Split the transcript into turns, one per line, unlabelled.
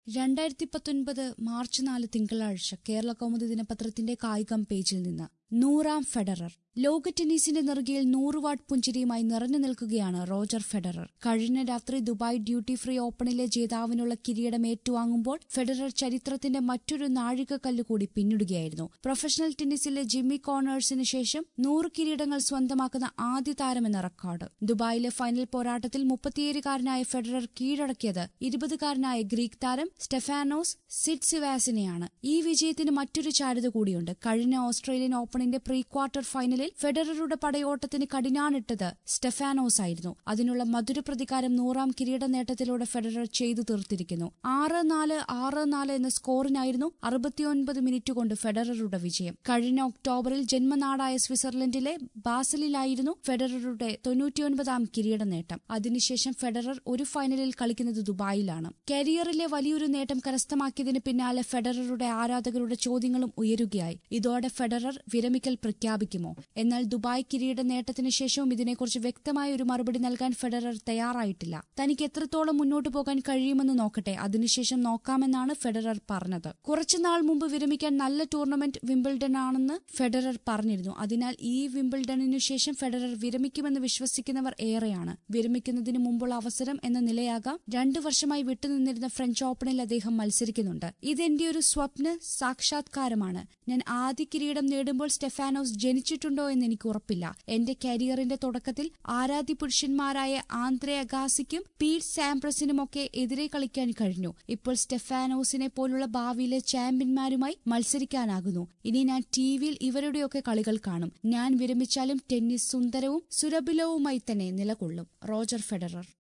രണ്ടായിരത്തി പത്തൊൻപത് മാർച്ച് നാല് തിങ്കളാഴ്ച കേരള കൗമുദി ദിനപത്രത്തിന്റെ കായികം പേജിൽ നിന്ന് നൂറാം ഫെഡറർ ലോക ടെന്നീസിന്റെ നെറുകയിൽ നൂറ് വാട്ട് പുഞ്ചിരിയുമായി നിറഞ്ഞു നിൽക്കുകയാണ് റോജർ ഫെഡറർ കഴിഞ്ഞ രാത്രി ദുബായ് ഡ്യൂട്ടി ഫ്രീ ഓപ്പണിലെ ജേതാവിനുള്ള കിരീടം ഏറ്റുവാങ്ങുമ്പോൾ ഫെഡറർ ചരിത്രത്തിന്റെ മറ്റൊരു നാഴികക്കല്ല് കൂടി പിന്നിടുകയായിരുന്നു പ്രൊഫഷണൽ ടെന്നീസിലെ ജിമ്മി കോർണേഴ്സിന് ശേഷം നൂറ് കിരീടങ്ങൾ സ്വന്തമാക്കുന്ന ആദ്യ താരമെന്ന റെക്കോർഡ് ദുബായിലെ ഫൈനൽ പോരാട്ടത്തിൽ മുപ്പത്തിയേഴുകാരനായ ഫെഡറർ കീഴടക്കിയത് ഇരുപതുകാരനായ ഗ്രീക്ക് താരം സ്റ്റെഫാനോസ് സിറ്റ്സിവാസിനെയാണ് ഈ വിജയത്തിന് മറ്റൊരു ചാരുത കൂടിയുണ്ട് കഴിഞ്ഞ ഓസ്ട്രേലിയൻ ഓപ്പണിന്റെ പ്രീ ക്വാർട്ടർ ഫൈനലിൽ ഫെഡററുടെ പടയോട്ടത്തിന് കടിനാണിട്ടത് സ്റ്റെഫാനോസ് ആയിരുന്നു അതിനുള്ള മധുര പ്രതികാരം നൂറാം കിരീട നേട്ടത്തിലൂടെ ഫെഡറർ ചെയ്തു തീർത്തിരിക്കുന്നു ആറ് നാല് ആറ് നാല് എന്ന സ്കോറിനായിരുന്നു അറുപത്തിയൊൻപത് മിനിറ്റ് കൊണ്ട് ഫെഡററുടെ വിജയം കഴിഞ്ഞ ഒക്ടോബറിൽ ജന്മനാടായ സ്വിറ്റ്സർലൻഡിലെ ബാസലിലായിരുന്നു ഫെഡററുടെ തൊണ്ണൂറ്റിയൊൻപതാം കിരീട നേട്ടം അതിനുശേഷം ഫെഡറർ ഒരു ഫൈനലിൽ കളിക്കുന്നത് ദുബായിലാണ് കരിയറിലെ വലിയൊരു നേട്ടം കരസ്ഥമാക്കിയതിന് പിന്നാലെ ഫെഡററുടെ ആരാധകരുടെ ചോദ്യങ്ങളും ഉയരുകയായി ഇതോടെ ഫെഡറർ വിരമിക്കൽ പ്രഖ്യാപിക്കുമോ എന്നാൽ ദുബായ് കിരീട നേട്ടത്തിന് ശേഷവും ഇതിനെക്കുറിച്ച് വ്യക്തമായ ഒരു മറുപടി നൽകാൻ ഫെഡറർ തയ്യാറായിട്ടില്ല തനിക്ക് എത്രത്തോളം മുന്നോട്ടു പോകാൻ കഴിയുമെന്ന് നോക്കട്ടെ അതിനുശേഷം നോക്കാമെന്നാണ് ഫെഡറർ പറഞ്ഞത് കുറച്ചുനാൾ മുമ്പ് വിരമിക്കാൻ നല്ല ടൂർണമെന്റ് വിംബിൾഡൺ ആണെന്ന് ഫെഡറർ പറഞ്ഞിരുന്നു അതിനാൽ ഈ വിംബിൾഡണിനു ശേഷം ഫെഡറർ വിരമിക്കുമെന്ന് വിശ്വസിക്കുന്നവർ ഏറെയാണ് വിരമിക്കുന്നതിന് മുമ്പുള്ള അവസരം എന്ന നിലയാകാം രണ്ടു വർഷമായി വിട്ടുനിന്നിരുന്ന ഫ്രഞ്ച് ഓപ്പണിൽ അദ്ദേഹം മത്സരിക്കുന്നുണ്ട് ഇതെന്റെ ഒരു സ്വപ്ന സാക്ഷാത്കാരമാണ് ഞാൻ ആദ്യ കിരീടം നേടുമ്പോൾ സ്റ്റെഫാനോസ് ജനിച്ചിട്ടുണ്ടോ എന്ന് എനിക്ക് ഉറപ്പില്ല എന്റെ കരിയറിന്റെ തുടക്കത്തിൽ ആരാധ്യ പുരുഷന്മാരായ ആന്ത്രെ അഗാസിക്കും പീറ്റ് സാംപ്രസിനുമൊക്കെ എതിരെ കളിക്കാൻ കഴിഞ്ഞു ഇപ്പോൾ സ്റ്റെഫാനോസിനെ പോലുള്ള ഭാവിയിലെ ചാമ്പ്യന്മാരുമായി മത്സരിക്കാനാകുന്നു ഇനി ഞാൻ ടിവിയിൽ ഇവരുടെയൊക്കെ കളികൾ കാണും ഞാൻ വിരമിച്ചാലും ടെന്നീസ് സുന്ദരവും സുരഭിലവുമായി തന്നെ നിലകൊള്ളും റോജർ ഫെഡറർ